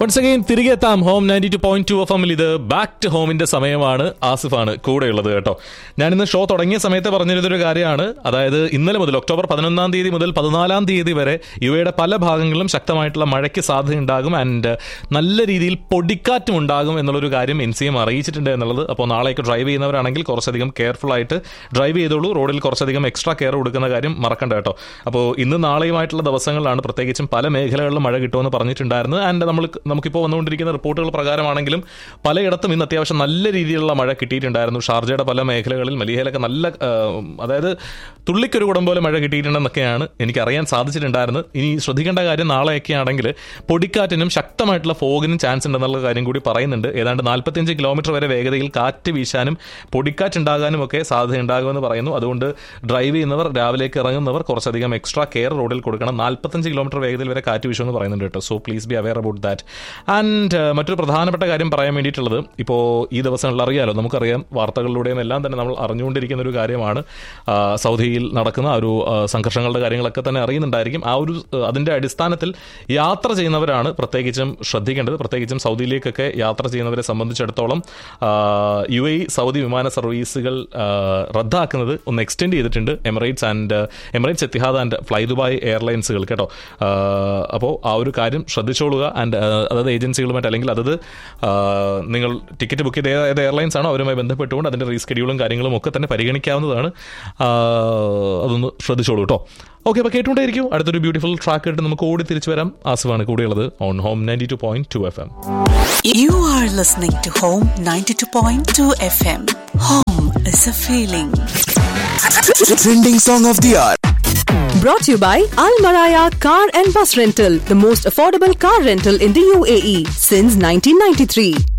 Once again തിരികെ എത്താം home ninety two point two F എമ്മിൽ ഇത് ബാക്ക് ടു ഹോമിന്റെ സമയമാണ് ആസിഫാണ് കൂടെയുള്ളത് കേട്ടോ ഞാൻ ഇന്ന് ഷോ തുടങ്ങിയ സമയത്ത് പറഞ്ഞിരുന്നൊരു കാര്യമാണ് അതായത് ഇന്നലെ മുതൽ ഒക്ടോബർ പതിനൊന്നാം തീയതി മുതൽ പതിനാലാം തീയതി വരെ ഇവയുടെ പല ഭാഗങ്ങളിലും ശക്തമായിട്ടുള്ള മഴയ്ക്ക് സാധ്യതയുണ്ടാകും ആൻഡ് നല്ല രീതിയിൽ പൊടിക്കാറ്റും ഉണ്ടാകും എന്നുള്ളൊരു കാര്യം എൻ സി എം അറിയിച്ചിട്ടുണ്ട് എന്നുള്ളത് അപ്പോൾ നാളേക്ക് ഡ്രൈവ് ചെയ്യുന്നവരാണെങ്കിൽ കുറച്ചധികം കെയർഫുൾ ആയിട്ട് ഡ്രൈവ് ചെയ്തോളൂ റോഡിൽ കുറച്ചധികം എക്സ്ട്രാ കെയർ കൊടുക്കുന്ന കാര്യം മറക്കണ്ട കേട്ടോ അപ്പോൾ ഇന്ന് നാളെയുമായിട്ടുള്ള ദിവസങ്ങളിലാണ് പ്രത്യേകിച്ചും പല മേഖലകളിലും മഴ കിട്ടുമെന്ന് പറഞ്ഞിട്ടുണ്ടായിരുന്നു ആൻഡ് നമ്മൾ നമുക്കിപ്പോൾ വന്നുകൊണ്ടിരിക്കുന്ന റിപ്പോർട്ടുകൾ പ്രകാരമാണെങ്കിലും പലയിടത്തും ഇന്ന് അത്യാവശ്യം നല്ല രീതിയിലുള്ള മഴ കിട്ടിയിട്ടുണ്ടായിരുന്നു ഷാർജയുടെ പല മേഖലകളിൽ മലിഹയിലൊക്കെ നല്ല ആ, അതായത് തുള്ളിക്കൊരു കുടം പോലെ മഴ കിട്ടിയിട്ടുണ്ടെന്നൊക്കെയാണ് എനിക്ക് അറിയാൻ സാധിച്ചിട്ടുണ്ടായിരുന്നത് ഇനി ശ്രദ്ധിക്കേണ്ട കാര്യം നാളെയൊക്കെ ആണെങ്കിൽ പൊടിക്കാറ്റിനും ശക്തമായിട്ടുള്ള ഫോഗിനും ചാൻസ് ഉണ്ടെന്നുള്ള കാര്യം കൂടി പറയുന്നുണ്ട് ഏതാണ്ട് നാൽപ്പത്തിയഞ്ച് കിലോമീറ്റർ വരെ വേഗതയിൽ കാറ്റ് വീശാനും പൊടിക്കാറ്റുണ്ടാകാനും ഒക്കെ സാധ്യത ഉണ്ടാകുമെന്ന് പറയുന്നു അതുകൊണ്ട് ഡ്രൈവ് ചെയ്യുന്നവർ രാവിലേക്ക് ഇറങ്ങുന്നവർ കുറച്ചധികം എക്സ്ട്രാ കെയർ റോഡിൽ കൊടുക്കണം നാൽപ്പത്തഞ്ച് കിലോമീറ്റർ വേഗതയിൽ വരെ കാറ്റ് വീശുമെന്ന് പറയുന്നുണ്ട് കേട്ടോ so please be aware about that and മറ്റൊരു പ്രധാനപ്പെട്ട കാര്യം പറയാൻ വേണ്ടിയിട്ടുള്ളത് ഇപ്പോൾ ഈ ദിവസങ്ങളിൽ അറിയാലോ നമുക്കറിയാം വാർത്തകളിലൂടെയും എല്ലാം തന്നെ നമ്മൾ അറിഞ്ഞുകൊണ്ടിരിക്കുന്ന ഒരു കാര്യമാണ് ആ, സൗദിയിൽ നടക്കുന്ന ആ ഒരു ആ, സംഘർഷങ്ങളുടെ കാര്യങ്ങളൊക്കെ തന്നെ അറിയുന്നുണ്ടായിരിക്കും ആ ഒരു ആ, അതിന്റെ അടിസ്ഥാനത്തിൽ യാത്ര ചെയ്യുന്നവരാണ് പ്രത്യേകിച്ചും ശ്രദ്ധിക്കേണ്ടത് പ്രത്യേകിച്ചും സൗദിയിലേക്കൊക്കെ യാത്ര ചെയ്യുന്നവരെ സംബന്ധിച്ചിടത്തോളം ആ, യു എ സൗദി വിമാന സർവീസുകൾ ആ, റദ്ദാക്കുന്നത് ഒന്ന് എക്സ്റ്റെൻഡ് ചെയ്തിട്ടുണ്ട് Emirates and Emirates Etihad and fly Dubai എയർലൈൻസുകൾ കേട്ടോ അപ്പോൾ ആ ഒരു കാര്യം ശ്രദ്ധിച്ചോളുക ആൻഡ് അതായത് ഏജൻസികളുമായിട്ട് അല്ലെങ്കിൽ അതത് ആ, നിങ്ങൾ ടിക്കറ്റ് ബുക്ക് ചെയ്ത ഏത് എയർലൈൻസ് ആണോ അവരുമായി ബന്ധപ്പെട്ടുകൊണ്ട് അതിന്റെ റീസ്കെഡ്യൂളും കാര്യങ്ങളും ഒക്കെ തന്നെ പരിഗണിക്കാവുന്നതാണ് ആ, അതൊന്ന് ശ്രദ്ധിച്ചോളൂ കേട്ടോ ഓക്കെ അപ്പോൾ കേട്ടുകൊണ്ടേയിരിക്കും അടുത്തൊരു ബ്യൂട്ടിഫുൾ ട്രാക്ക് ഇട്ട് നമുക്ക് ഓടി തിരിച്ചു വരാം ആസിഫാണ് കൂടെയുള്ളത് on home ninety two point two F M You are listening to Home 92.2 FM. Home is a feeling. Trending song of the hour. Brought to you by Al Maraya Car and Bus Rental, the most affordable car rental in the UAE since 1993.